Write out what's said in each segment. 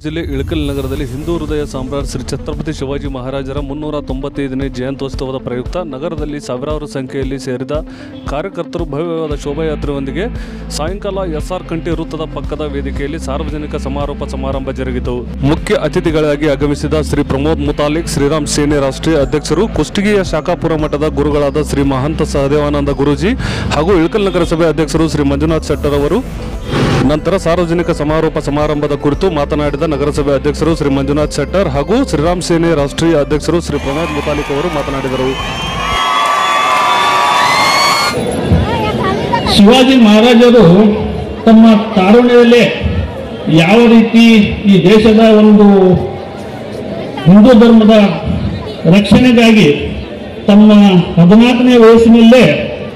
ಜಿಲ್ಲೆ ಇಳಕಲ್ ನಗರದಲ್ಲಿ ಹಿಂದೂ ಹೃದಯ ಸಾಮ್ರಾಟ್ ಶ್ರೀ ಛತ್ರಪತಿ ಶಿವಾಜಿ ಮಹಾರಾಜರ ಮುನ್ನೂರ ತೊಂಬತ್ತೈದನೇ ಜಯಂತ್ಯೋತ್ಸವದ ಪ್ರಯುಕ್ತ ನಗರದಲ್ಲಿ ಸಾವಿರಾರು ಸಂಖ್ಯೆಯಲ್ಲಿ ಸೇರಿದ ಕಾರ್ಯಕರ್ತರು ಭವ್ಯವಾದ ಶೋಭಾಯಾತ್ರೆಯೊಂದಿಗೆ ಸಾಯಂಕಾಲ ಎಸ್ಆರ್ ಕಂಠಿ ವೃತ್ತದ ಪಕ್ಕದ ವೇದಿಕೆಯಲ್ಲಿ ಸಾರ್ವಜನಿಕ ಸಮಾರೋಪ ಸಮಾರಂಭ ಜರುಗಿತು ಮುಖ್ಯ ಅತಿಥಿಗಳಾಗಿ ಆಗಮಿಸಿದ ಶ್ರೀ ಪ್ರಮೋದ್ ಮುತಾಲಿಕ್ ಶ್ರೀರಾಮ್ ಸೇನೆ ರಾಷ್ಟ್ರೀಯ ಅಧ್ಯಕ್ಷರು ಕುಷ್ಟಗಿಯ ಶಾಖಾಪುರ ಮಠದ ಗುರುಗಳಾದ ಶ್ರೀ ಮಹಂತ ಸಹದೇವಾನಂದ ಗುರೂಜಿ ಹಾಗೂ ಇಳಕಲ್ ನಗರಸಭೆ ಅಧ್ಯಕ್ಷರು ಶ್ರೀ ಮಂಜುನಾಥ್ ಶೆಟ್ಟರ್ ಅವರು ನಂತರ ಸಾರ್ವಜನಿಕ ಸಮಾರೋಪ ಸಮಾರಂಭದ ಕುರಿತು ಮಾತನಾಡಿದ ನಗರಸಭೆ ಅಧ್ಯಕ್ಷರು ಶ್ರೀ ಮಂಜುನಾಥ್ ಶೆಟ್ಟರ್ ಹಾಗೂ ಶ್ರೀರಾಮ್ ಸೇನೆ ರಾಷ್ಟ್ರೀಯ ಅಧ್ಯಕ್ಷರು ಶ್ರೀ ಪ್ರಮೋದ್ ಮುತಾಲಿಕ್ ಅವರು ಮಾತನಾಡಿದರು ಶಿವಾಜಿ ಮಹಾರಾಜರು ತಮ್ಮ ತಾರುಣ್ಯದಲ್ಲೇ ಯಾವ ರೀತಿ ಈ ದೇಶದ ಒಂದು ಹಿಂದೂ ಧರ್ಮದ ರಕ್ಷಣೆಗಾಗಿ ತಮ್ಮ ಹದಿನಾಲ್ಕನೇ ವಯಸ್ಸಿನಲ್ಲೇ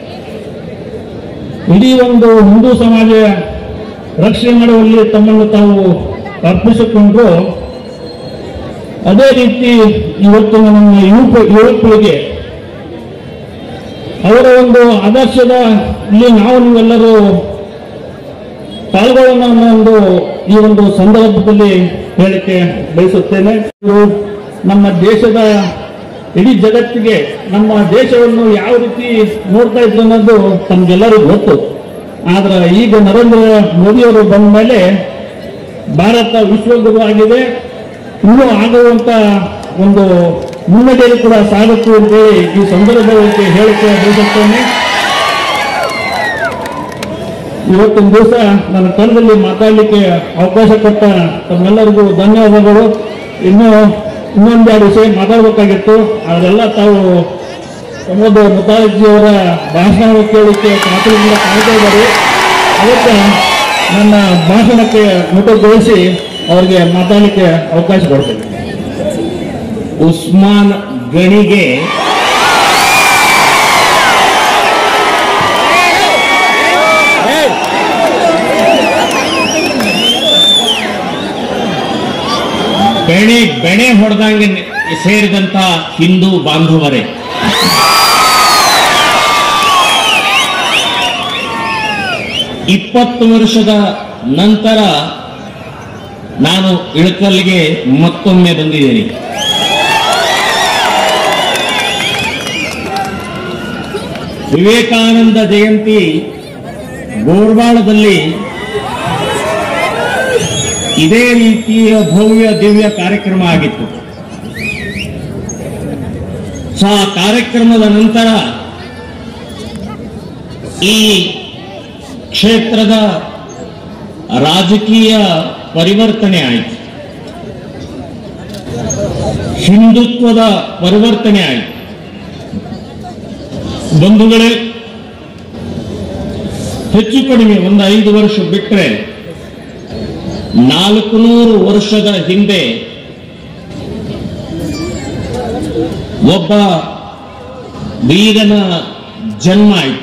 ಇಡೀ ಒಂದು ಹಿಂದೂ ಸಮಾಜ ರಕ್ಷಣೆ ಮಾಡುವಲ್ಲಿ ತಮ್ಮನ್ನು ತಾವು ಅರ್ಪಿಸಿಕೊಂಡ್ರು ಅದೇ ರೀತಿ ಇವತ್ತು ನಮ್ಮ ಯುವಕ ಯುವಕರಿಗೆ ಅವರ ಒಂದು ಆದರ್ಶದ ಇಲ್ಲಿ ನಾವು ನೀವೆಲ್ಲರೂ ಪಾಲ್ಗೊಳ್ಳೋಣ ಅನ್ನೋ ಒಂದು ಈ ಒಂದು ಸಂದರ್ಭದಲ್ಲಿ ಹೇಳಿಕೆ ಬಯಸುತ್ತೇನೆ ಇವರು ನಮ್ಮ ದೇಶದ ಇಡೀ ಜಗತ್ತಿಗೆ ನಮ್ಮ ದೇಶವನ್ನು ಯಾವ ರೀತಿ ನೋಡ್ತಾ ಇದ್ರು ಅನ್ನೋದು ತಮ್ಗೆಲ್ಲರಿಗೂ ಗೊತ್ತು ಆದ್ರೆ ಈಗ ನರೇಂದ್ರ ಮೋದಿಯವರು ಬಂದ ಮೇಲೆ ಭಾರತ ವಿಶ್ವಗುರು ಆಗಿದೆ ಇನ್ನೂ ಆಗುವಂತ ಒಂದು ಮುನ್ನಡೆಯಲ್ಲಿ ಕೂಡ ಸಾಗುತ್ತೆ ಅಂತೇಳಿ ಈ ಸಂದರ್ಭದಲ್ಲಿ ಹೇಳಿಕೆ ಬಯಸುತ್ತೇನೆ ಇವತ್ತಿನ ದಿವಸ ನನ್ನ ಕನ್ನಡದಲ್ಲಿ ಮಾತಾಡಲಿಕ್ಕೆ ಅವಕಾಶ ಕೊಟ್ಟ ತಮ್ಮೆಲ್ಲರಿಗೂ ಧನ್ಯವಾದಗಳು ಇನ್ನು ಇನ್ನೊಂದೆರಡು ವಿಷಯ ಮಾತಾಡಬೇಕಾಗಿತ್ತು ಅದೆಲ್ಲ ತಾವು ಪ್ರಮೋದ್ ಮುತಾಜಿಯವರ ಭಾಷಣವನ್ನು ಕೇಳಲಿಕ್ಕೆ ಕಾತುರದಿಂದ ಕಾಯ್ತಾ ಇದ್ದಾರೆ ಅದಕ್ಕೆ ನನ್ನ ಭಾಷಣಕ್ಕೆ ಮುಟುಗೊಳಿಸಿ ಅವರಿಗೆ ಮಾತಾಡಲಿಕ್ಕೆ ಅವಕಾಶ ಕೊಡ್ತೇನೆ ಉಸ್ಮಾನ್ ಗಣಿಗೆ ಬೆಣೆ ಬೆಣೆ ಹೊಡೆದಂಗೆ ಸೇರಿದಂತ ಹಿಂದೂ ಬಾಂಧವರೇ ಇಪ್ಪತ್ತು ವರ್ಷದ ನಂತರ ನಾನು ಇಳಕಲ್ಗೆ ಮತ್ತೊಮ್ಮೆ ಬಂದಿದ್ದೇನೆ ವಿವೇಕಾನಂದ ಜಯಂತಿ ಗೋರ್ವಾಳದಲ್ಲಿ ಇದೇ ರೀತಿಯ ಭವ್ಯ ದಿವ್ಯ ಕಾರ್ಯಕ್ರಮ ಆಗಿತ್ತು ಸೊ ಆ ಕಾರ್ಯಕ್ರಮದ ನಂತರ ಈ ಕ್ಷೇತ್ರದ ರಾಜಕೀಯ ಪರಿವರ್ತನೆ ಆಯಿತು ಹಿಂದುತ್ವದ ಪರಿವರ್ತನೆ ಆಯಿತು ಬಂಧುಗಳೇ ಹೆಚ್ಚು ಕಡಿಮೆ ಒಂದು ಐದು ವರ್ಷ ಬಿಟ್ಟರೆ ನಾಲ್ಕು ನೂರು ವರ್ಷದ ಹಿಂದೆ ಒಬ್ಬ ವೀರನ ಜನ್ಮ ಆಯಿತು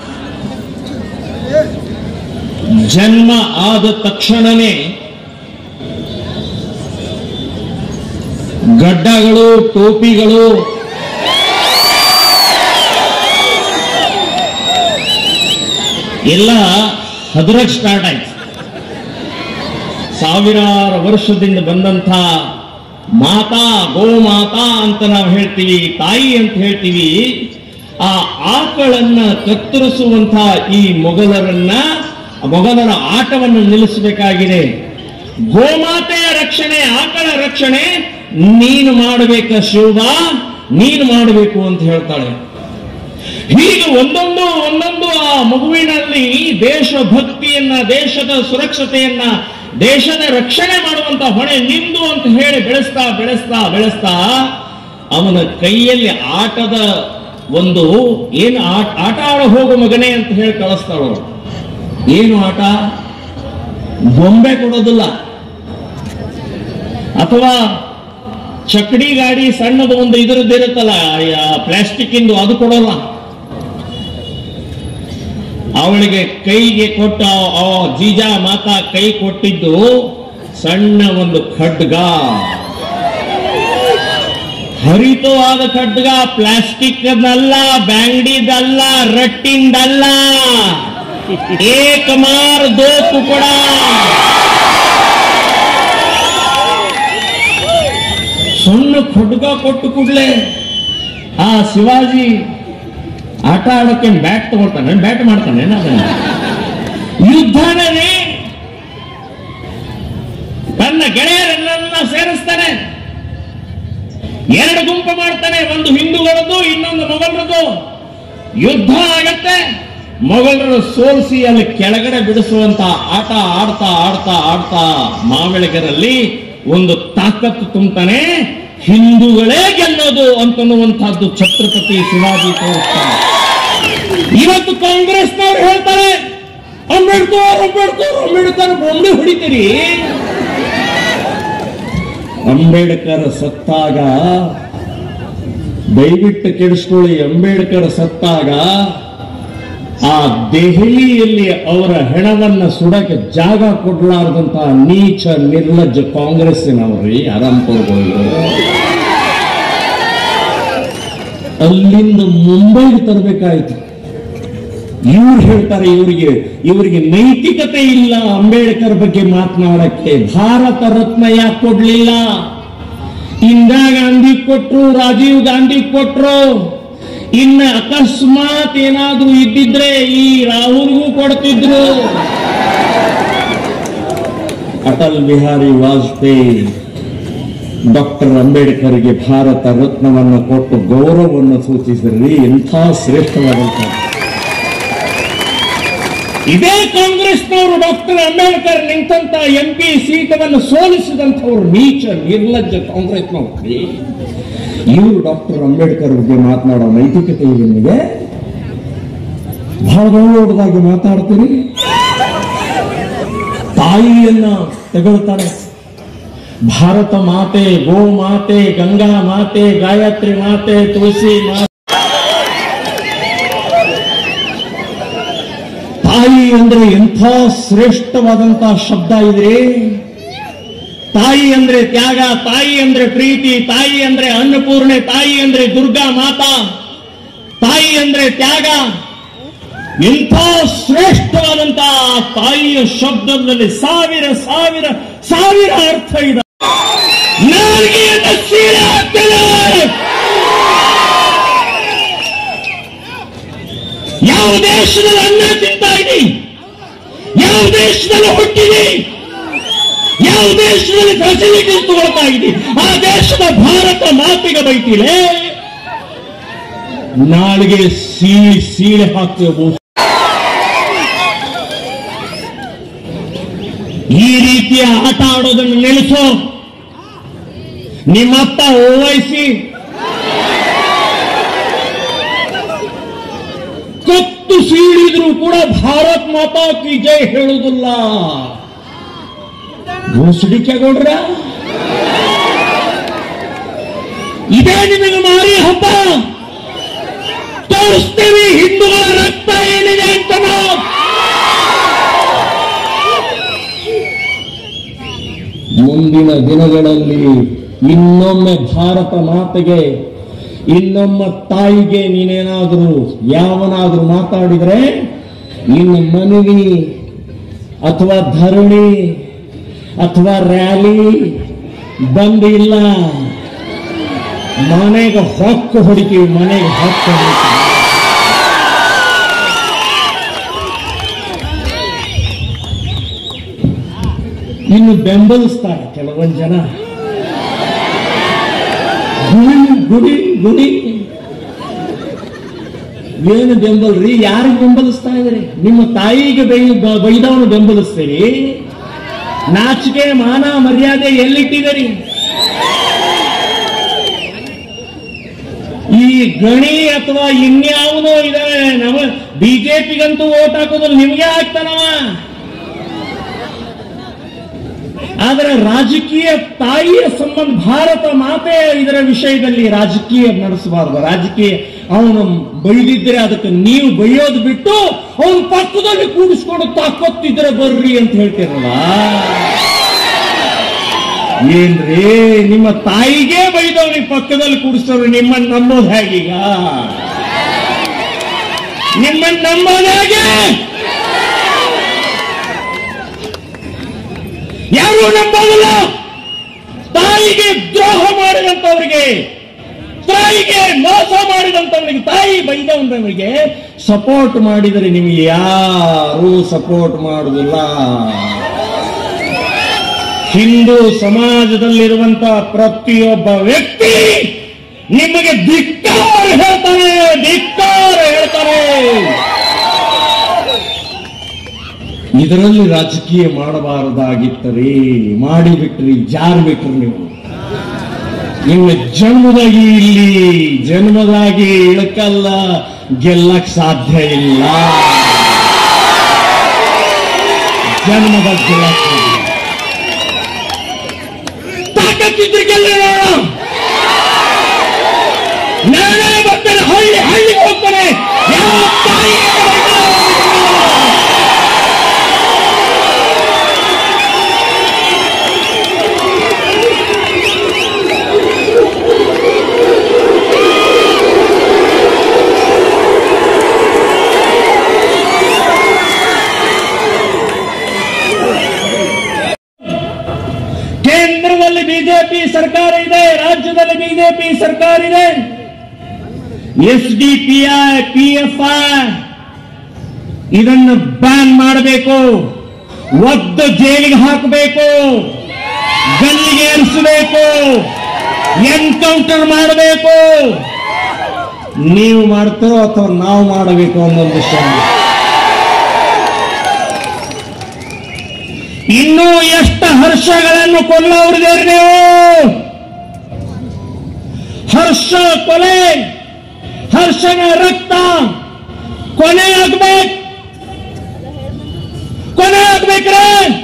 ಜನ್ಮ ಆದ ತಕ್ಷಣನೇ ಗಡ್ಡಗಳು ಟೋಪಿಗಳು ಎಲ್ಲ ಹದರಕ್ ಸ್ಟಾರ್ಟ್ ಆಯ್ತು ಸಾವಿರಾರು ವರ್ಷದಿಂದ ಬಂದಂಥ ಮಾತಾ ಗೋ ಮಾತಾ ಅಂತ ನಾವು ಹೇಳ್ತೀವಿ ತಾಯಿ ಅಂತ ಹೇಳ್ತೀವಿ ಆ ಆಕಳನ್ನ ಕತ್ತರಿಸುವಂತ ಈ ಮೊಘಲರನ್ನ ಆ ಮೊಘಲರ ಆಟವನ್ನು ನಿಲ್ಲಿಸಬೇಕಾಗಿದೆ ಗೋಮಾತೆಯ ರಕ್ಷಣೆ ಆಕಳ ರಕ್ಷಣೆ ನೀನು ಮಾಡಬೇಕ ಶಿವ ನೀನು ಮಾಡಬೇಕು ಅಂತ ಹೇಳ್ತಾಳೆ ಹೀಗೆ ಒಂದೊಂದು ಒಂದೊಂದು ಆ ಮಗುವಿನಲ್ಲಿ ದೇಶಭಕ್ತಿಯನ್ನ ದೇಶದ ಸುರಕ್ಷತೆಯನ್ನ ದೇಶದ ರಕ್ಷಣೆ ಮಾಡುವಂತ ಹೊಣೆ ನಿಂದು ಅಂತ ಹೇಳಿ ಬೆಳೆಸ್ತಾ ಬೆಳೆಸ್ತಾ ಬೆಳೆಸ್ತಾ ಅವನ ಕೈಯಲ್ಲಿ ಆಟದ ಒಂದು ಏನು ಆಟ ಆಟ ಆಡ ಹೋಗು ಮಗನೇ ಅಂತ ಹೇಳಿ ಕಳಿಸ್ತಾಳು ಅವಳು. ಏನು ಆಟ ಗೊಂಬೆ ಕೊಡೋದಿಲ್ಲ ಅಥವಾ ಚಕಡಿ ಗಾಡಿ ಸಣ್ಣದು ಒಂದು ಇದ್ರದ್ದು ಇರುತ್ತಲ್ಲ ಪ್ಲಾಸ್ಟಿಕ್ ಇಂದು ಅದು ಕೊಡೋಲ್ಲ ಅವಳಿಗೆ ಕೈಗೆ ಕೊಟ್ಟ ಆ ಜೀಜಾ ಮಾತಾ ಕೈ ಕೊಟ್ಟಿದ್ದು ಸಣ್ಣ ಒಂದು ಖಡ್ಗ ಹರಿತವಾದ ಖಡ್ಗ ಪ್ಲಾಸ್ಟಿಕ್ ಅಲ್ಲ ಬ್ಯಾಂಗ್ಡಿದಲ್ಲ ರಟ್ಟಿಂದಲ್ಲ ಏಕ್ ಮಾರ್ ದೋ ತುಕಡ ಸಣ್ಣ ಖಡ್ಗ ಕೊಟ್ಟು ಕೂಡ್ಲೆ ಆ ಶಿವಾಜಿ ಆಟ ಆಡಕ್ಕೆ ಬ್ಯಾಟ್ ತಗೊಳ್ತಾನೆ ಬ್ಯಾಟ್ ಮಾಡ್ತಾನೆ ಅದನ್ನ ಯುದ್ಧನೇ ತನ್ನ ಗೆಳೆಯರೆಲ್ಲ ಸೇರಿಸ್ತಾನೆ ಎರಡು ಗುಂಪು ಮಾಡ್ತಾನೆ ಒಂದು ಹಿಂದೂಗಳದ್ದು ಇನ್ನೊಂದು ಮೊಘಲರದು ಯುದ್ಧ ಆಗತ್ತೆ ಮೊಘಲರು ಸೋಲಿಸಿ ಅಲ್ಲಿ ಕೆಳಗಡೆ ಬಿಡಿಸುವಂತ ಆಟ ಆಡ್ತಾ ಆಡ್ತಾ ಆಡ್ತಾ ಮಾವೆಳಗರಲ್ಲಿ ಒಂದು ತಾಕತ್ತು ತುಂಬ್ತಾನೆ ಹಿಂದೂಗಳೇ ಗೆಲ್ಲೋದು ಅಂತನ್ನುವಂತಹದ್ದು ಛತ್ರಪತಿ ಶಿವಾಜಿ ತೋರಿಸ್ತಾನೆ ಇವತ್ತು ಕಾಂಗ್ರೆಸ್ನವ್ರು ಹೇಳ್ತಾರೆ ಅಂಬೇಡ್ಕರ್ ಅಂಬೇಡ್ಕರ್ ಅಂಬೇಡ್ಕರ್ ಬೊಂಬೆ ಹೊಡಿತೀರಿ ಅಂಬೇಡ್ಕರ್ ಸತ್ತಾಗ ದಯವಿಟ್ಟು ಕೆಡಿಸ್ಕೊಳ್ಳಿ ಅಂಬೇಡ್ಕರ್ ಸತ್ತಾಗ ಆ ದೆಹಲಿಯಲ್ಲಿ ಅವರ ಹೆಣವನ್ನ ಸುಡಕ್ಕೆ ಜಾಗ ಕೊಡ್ಲಾರ್ದಂತ ನೀಚ ನಿರ್ಲಜ್ಜ ಕಾಂಗ್ರೆಸ್ಸಿನವ್ರಿ ಆರಾಮ್ಪುರಗಳು ಅಲ್ಲಿಂದ ಮುಂಬೈಗೆ ತರಬೇಕಾಯ್ತು ಇವ್ರು ಹೇಳ್ತಾರೆ ಇವರಿಗೆ ಇವರಿಗೆ ನೈತಿಕತೆ ಇಲ್ಲ ಅಂಬೇಡ್ಕರ್ ಬಗ್ಗೆ ಮಾತನಾಡಕ್ಕೆ ಭಾರತ ರತ್ನ ಯಾಕೆ ಕೊಡ್ಲಿಲ್ಲ ಇಂದಿರಾ ಗಾಂಧಿ ಕೊಟ್ರು ರಾಜೀವ್ ಗಾಂಧಿ ಕೊಟ್ರು ಇನ್ನ ಅಕಸ್ಮಾತ್ ಏನಾದ್ರೂ ಇದ್ದಿದ್ರೆ ಈ ರಾಹುಲ್ಗೂ ಕೊಡ್ತಿದ್ರು ಅಟಲ್ ಬಿಹಾರಿ ವಾಜಪೇಯಿ ಡಾಕ್ಟರ್ ಅಂಬೇಡ್ಕರ್ಗೆ ಭಾರತ ರತ್ನವನ್ನು ಕೊಟ್ಟು ಗೌರವವನ್ನು ಸೂಚಿಸಿದ್ರಿ ಎಂಥ ಶ್ರೇಷ್ಠವಾದಂತಹ ಇದೇ ಕಾಂಗ್ರೆಸ್ನವರು ಡಾಕ್ಟರ್ ಅಂಬೇಡ್ಕರ್ ನಿಂತಂತ ಎಂ ಪಿ ಸೀಟವನ್ನು ಸೋಲಿಸಿದಂಥವ್ರು ನೀಚ ನಿರ್ಲಜ್ಜ ಕಾಂಗ್ರೆಸ್ನವ್ರು ಇವರು ಡಾಕ್ಟರ್ ಅಂಬೇಡ್ಕರ್ ಬಗ್ಗೆ ಮಾತನಾಡೋ ನೈತಿಕತೆ ಇದೆ ನಿಮಗೆ ಬಹಳ ಗೌರವದಾಗಿ ಮಾತಾಡ್ತೀರಿ ತಾಯಿಯನ್ನ ತೆಗೊಳ್ತಾರೆ ಭಾರತ ಮಾತೆ ಗೋ ಮಾತೆ ಗಂಗಾ ಮಾತೆ ಗಾಯತ್ರಿ ಮಾತೆ ತುಳಸಿ ಮಾತೆ ತಾಯಿ ಅಂದ್ರೆ ಎಂಥ ಶ್ರೇಷ್ಠವಾದಂತಹ ಶಬ್ದ ಇದೆ ತಾಯಿ ಅಂದ್ರೆ ತ್ಯಾಗ ತಾಯಿ ಅಂದ್ರೆ ಪ್ರೀತಿ ತಾಯಿ ಅಂದ್ರೆ ಅನ್ನಪೂರ್ಣೆ ತಾಯಿ ಅಂದ್ರೆ ದುರ್ಗಾ ಮಾತಾ ತಾಯಿ ಅಂದ್ರೆ ತ್ಯಾಗ ಎಂಥ ಶ್ರೇಷ್ಠವಾದಂತಹ ತಾಯಿಯ ಶಬ್ದದಲ್ಲಿ ಸಾವಿರ ಸಾವಿರ ಸಾವಿರ ಅರ್ಥ ಇದೆ ನಾಲಿಗೆಯನ್ನು ಸೀಳೆ ಹಾಕ್ತೇನೆ. ಯಾವ ದೇಶದಲ್ಲಿ ಅನ್ನ ತಿಂತಾ ಇದ್ದೀ ಯಾವ ದೇಶದಲ್ಲಿ ಹುಟ್ಟಿದಿ ಯಾವ ದೇಶದಲ್ಲಿ ಫೆಸಿಲಿಟೀಸ್ ತಗೊಳ್ತಾ ಇದ್ದಿ ಆ ದೇಶದ ಭಾರತ ಮಾತಿಗೆ ಬೈತಿಲೆ ನಾಳಿಗೆ ಸೀಳಿ ಸೀಳೆ ಹಾಕ್ತೇವೆ ಈ ರೀತಿಯ ಆಟ ಆಡೋದನ್ನು ನಿಲ್ಲಿಸೋ ನಿಮ್ಮಪ್ಪ ಓವೈಸಿ ಕತ್ತು ಸೀಳಿದ್ರು ಕೂಡ ಭಾರತ್ ಮಾತಾ ಕಿ ಜೈ ಹೇಳುವುದಿಲ್ಲ ಗೌಡ್ರ ಇದೇ ನಿಮಗೆ ಮಾರಿ ಹಬ್ಬ ತೋರಿಸ್ತೇವೆ ಹಿಂದೂಗಳ ರಕ್ತ ಏನಿದೆ ಅಂತ ನಾವು ಮುಂದಿನ ದಿನಗಳಲ್ಲಿ ಇನ್ನೊಮ್ಮೆ ಭಾರತ ಮಾತೆಗೆ ಇನ್ನೊಮ್ಮ ತಾಯಿಗೆ ನೀನೇನಾದರೂ ಯಾವನಾದರೂ ಮಾತಾಡಿದ್ರೆ ನಿನ್ನ ಮನವಿ ಅಥವಾ ಧರಣಿ ಅಥವಾ ರ್ಯಾಲಿ ಬಂದಿಲ್ಲ ಮನೆಗೆ ಹೊಕ್ಕು ಹೊಡಿತೀವಿ ಮನೆಗೆ ಹೊಕ್ಕು ಹೊಡಿತೀವಿ ಇನ್ನು ಬೆಂಬಲಿಸ್ತಾರೆ ಕೆಲವೊಂದು ಜನ ಗುಡಿ ಗುಡಿ ಗುಡಿ ಏನು ಬೆಂಬಲ್ರಿ ಯಾರಿಗೆ ಬೆಂಬಲಿಸ್ತಾ ಇದ್ರಿ ನಿಮ್ಮ ತಾಯಿಗೆ ಬೈ ಬ- ಬೈದವನು ಬೆಂಬಲಿಸ್ತೀರಿ ನಾಚಿಕೆ ಮಾನ ಮರ್ಯಾದೆ ಎಲ್ಲಿಟ್ಟಿದ್ದೀರಿ ಈ ಗಣಿ ಅಥವಾ ಇನ್ಯಾವನೋ ಇದಾವೆ ನಮ್ಮ ಬಿಜೆಪಿಗಂತೂ ಓಟ್ ಹಾಕೋದು ನಿಮ್ಗೆ ಹಾಕ್ತಾನವ ಆದರೆ ರಾಜಕೀಯ ತಾಯಿಯ ಸಂಬಂಧ ಭಾರತ ಮಾತೆ ಇದರ ವಿಷಯದಲ್ಲಿ ರಾಜಕೀಯ ನಡೆಸಬಾರದು ರಾಜಕೀಯ ಅವನು ಬೈದಿದ್ರೆ ಅದಕ್ಕೆ ನೀವು ಬೈಯೋದು ಬಿಟ್ಟು ಅವನ ಪಕ್ಕದಲ್ಲಿ ಕೂಡಿಸ್ಕೊಂಡು ತಾಕೊತ್ತಿದ್ರೆ ಬರ್ರಿ ಅಂತ ಹೇಳ್ತಿರಲ್ಲ ಏನ್ರಿ ನಿಮ್ಮ ತಾಯಿಗೆ ಬೈದವನಿಗೆ ಪಕ್ಕದಲ್ಲಿ ಕೂಡಿಸೋರು ನಿಮ್ಮನ್ನ ನಂಬೋದು ಹೇಗೀಗ ನಿಮ್ಮನ್ನ ನಂಬೋದು ಹೇಗೆ ಯಾರು ನಂಬೋದಿಲ್ಲ ತಾಯಿಗೆ ದ್ರೋಹ ಮಾಡಿದ ಮಾಡಿದಂತವರಿಗೆ ತಾಯಿಗೆ ಮೋಸ ಮಾಡಿದಂತವರಿಗೆ ತಾಯಿ ಬೈದವರಿಗೆ ಸಪೋರ್ಟ್ ಮಾಡಿದರೆ ನಿಮಗೆ ಯಾರೂ ಸಪೋರ್ಟ್ ಮಾಡುವುದಿಲ್ಲ ಹಿಂದೂ ಸಮಾಜದಲ್ಲಿರುವಂತ ಪ್ರತಿಯೊಬ್ಬ ವ್ಯಕ್ತಿ ನಿಮಗೆ ಧಿಕ್ಕಾರ ಹೇಳ್ತಾರೆ ಧಿಕ್ಕಾರ ಹೇಳ್ತಾರೆ ಇದರಲ್ಲಿ ರಾಜಕೀಯ ಮಾಡಬಾರದಾಗಿತ್ತರಿ ಮಾಡಿಬಿಟ್ರಿ ಜಾರ್ ಬಿಟ್ರಿ ನೀವು ನಿಮ್ಮ ಜನ್ಮದಾಗಿ ಇಲ್ಲಿ ಜನ್ಮದಾಗಿ ಇಳಕಲ್ಲ ಗೆಲ್ಲಕ್ ಸಾಧ್ಯ ಇಲ್ಲ ಜನ್ಮದ ಗೆಲ್ಲಕ್ ಸಾಧ್ಯ ಇಲ್ಲ. ತಾಕತ್ತಿದ್ರೆ ಗೆಲ್ಲೋಣ ನಾನೇ ಬರ್ತೇನೆ ಹಳ್ಳಿ ಹಳ್ಳಿಗೆ ಹೋಗ್ತೇನೆ ಯಾವ ತಾಯಿ ಕೇಂದ್ರದಲ್ಲಿ ಬಿಜೆಪಿ ಸರ್ಕಾರ ಇದೆ ರಾಜ್ಯದಲ್ಲಿ ಬಿಜೆಪಿ ಸರ್ಕಾರ ಇದೆ S D P I P F I ಇದನ್ನು ಬ್ಯಾನ್ ಮಾಡಬೇಕು ಒದ್ದು ಜೈಲಿಗೆ ಹಾಕಬೇಕು ಗಲ್ಲಿಗೆ ಏರಿಸಬೇಕು ಎನ್ಕೌಂಟರ್ ಮಾಡಬೇಕು ನೀವು ಮಾಡ್ತೀರೋ ಅಥವಾ ನಾವು ಮಾಡಬೇಕು ಅನ್ನೋದು ವಿಷಯ ಇನ್ನೂ ಎಷ್ಟು ಹರ್ಷಗಳನ್ನು ಕೊಲ್ಲವ್ರಿದ್ದೀರಿ ನೀವು ಹರ್ಷ ಕೊಲೆ ಹರ್ಷನ ರಕ್ತ ಕೊನೆ ಆಗ್ಬೇಕು ಕೊನೆ ಆಗ್ಬೇಕ್ರೆ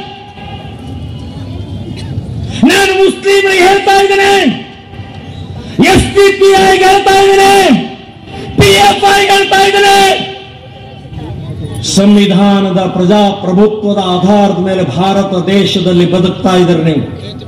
ನಾನು ಮುಸ್ಲಿಮರಿಗೆ ಹೇಳ್ತಾ ಇದ್ದೇನೆ ಎಸ್ ಡಿ ಪಿ ಐ ಹೇಳ್ತಾ ಇದ್ದೇನೆ ಪಿ ಎಫ್ ಐ ಹೇಳ್ತಾ ಇದ್ದೇನೆ ಸಂವಿಧಾನದ ಪ್ರಜಾಪ್ರಭುತ್ವದ ಆಧಾರದ ಮೇಲೆ ಭಾರತ ದೇಶದಲ್ಲಿ ಬದುಕ್ತಾ ಇದ್ದಾರೆ ನೀವು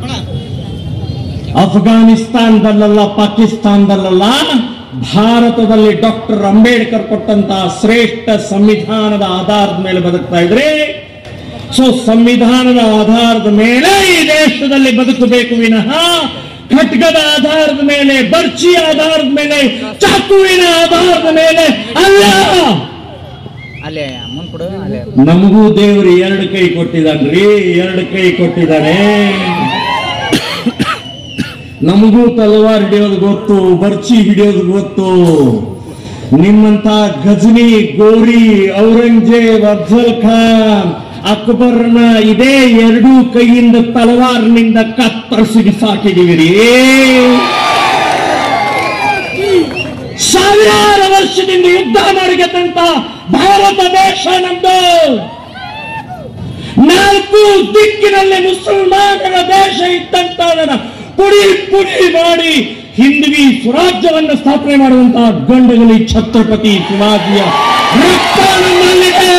ಅಫ್ಘಾನಿಸ್ತಾನದಲ್ಲ ಪಾಕಿಸ್ತಾನದಲ್ಲ ಭಾರತದಲ್ಲಿ ಡಾಕ್ಟರ್ ಅಂಬೇಡ್ಕರ್ ಕೊಟ್ಟಂತಹ ಶ್ರೇಷ್ಠ ಸಂವಿಧಾನದ ಆಧಾರದ ಮೇಲೆ ಬದುಕ್ತಾ ಇದ್ರೆ ಸೊ ಸಂವಿಧಾನದ ಆಧಾರದ ಮೇಲೆ ಈ ದೇಶದಲ್ಲಿ ಬದುಕಬೇಕು ವಿನಃ ಖಡ್ಗದ ಆಧಾರದ ಮೇಲೆ ಬರ್ಚಿ ಆಧಾರದ ಮೇಲೆ ಚಾಕುವಿನ ಆಧಾರದ ಮೇಲೆ ಅಲ್ಲ ಅಲ್ಲೇ ಮುಂದ್ ಕೊಡು ಅಲ್ಲೇ ನಮಗೂ ದೇವರು ಎರಡು ಕೈ ಕೊಟ್ಟಿದ್ದಾನ್ರಿ ಎರಡು ಕೈ ಕೊಟ್ಟಿದ್ದಾನೆ ನಮಗೂ ತಲವಾರ್ ಹಿಡಿಯೋದು ಗೊತ್ತು ಬರ್ಚಿ ಹಿಡಿಯೋದು ಗೊತ್ತು ನಿಮ್ಮಂತ ಗಜನಿ ಗೋರಿ ಔರಂಗಜೇಬ್ ಅಫ್ಜಲ್ ಖಾನ್ ಅಕ್ಬರ್ನ ಇದೇ ಎರಡೂ ಕೈಯಿಂದ ತಲವಾರ್ನಿಂದ ಕತ್ತರಿಸಿ ಬಿಸಾಕಿದೀವಿ ಸಾವಿರಾರು ವರ್ಷದಿಂದ ಯುದ್ಧ ಮಾಡಿ ಗೆದ್ದಂತ ಭಾರತ ದೇಶ ನಮ್ದು ನಾಲ್ಕು ದಿಕ್ಕಿನಲ್ಲಿ ಮುಸಲ್ಮಾನರ ದೇಶ ಇದ್ದಂತ ಪುಡಿ ಪುಡಿ ಮಾಡಿ ಹಿಂದ್ವಿ ಸ್ವರಾಜ್ಯವನ್ನು ಸ್ಥಾಪನೆ ಮಾಡುವಂತಹ ಗಂಡಗಲಿ ಛತ್ರಪತಿ ಶಿವಾಜಿಯ ರಕ್ತ ನಮ್ಮಲ್ಲಿದೆ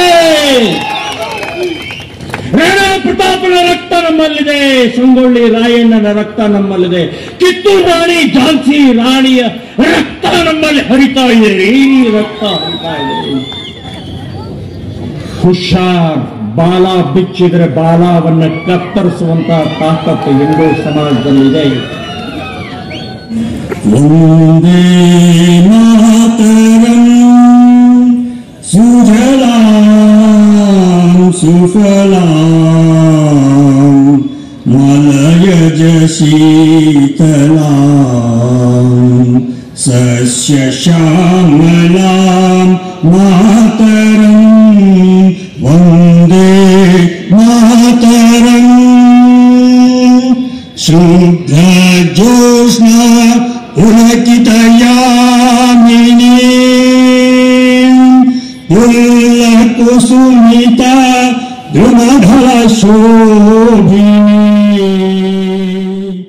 ರಾಣಾ ಪ್ರತಾಪನ ರಕ್ತ ನಮ್ಮಲ್ಲಿದೆ ಸಂಗೊಳ್ಳಿ ರಾಯಣ್ಣನ ರಕ್ತ ನಮ್ಮಲ್ಲಿದೆ ಕಿತ್ತೂರು ರಾಣಿ ಝಾನ್ಸಿ ರಾಣಿಯ ರಕ್ತ ನಮ್ಮಲ್ಲಿ ಹರಿತಾ ಇದೆ ರೀ ರಕ್ತ ಹರಿತಾ ಇದೆ ಹುಷಾರ್ ಬಾಲ ಬಿಚ್ಚಿದ್ರೆ ಬಾಲವನ್ನ ಕತ್ತರಿಸುವಂತ ತಾಕತ್ತು ಹಿಂದೂ ಸಮಾಜದಲ್ಲಿದೆ वन्दे मातरम् सुजलां सुफलां मलयज शीतलां सस्यश्यामलां मातरम् वन्दे मातरम् शुद्धजोष्णा पुलकितयामिनी पुल्लकुसुमिता द्रुमधलशोभिनी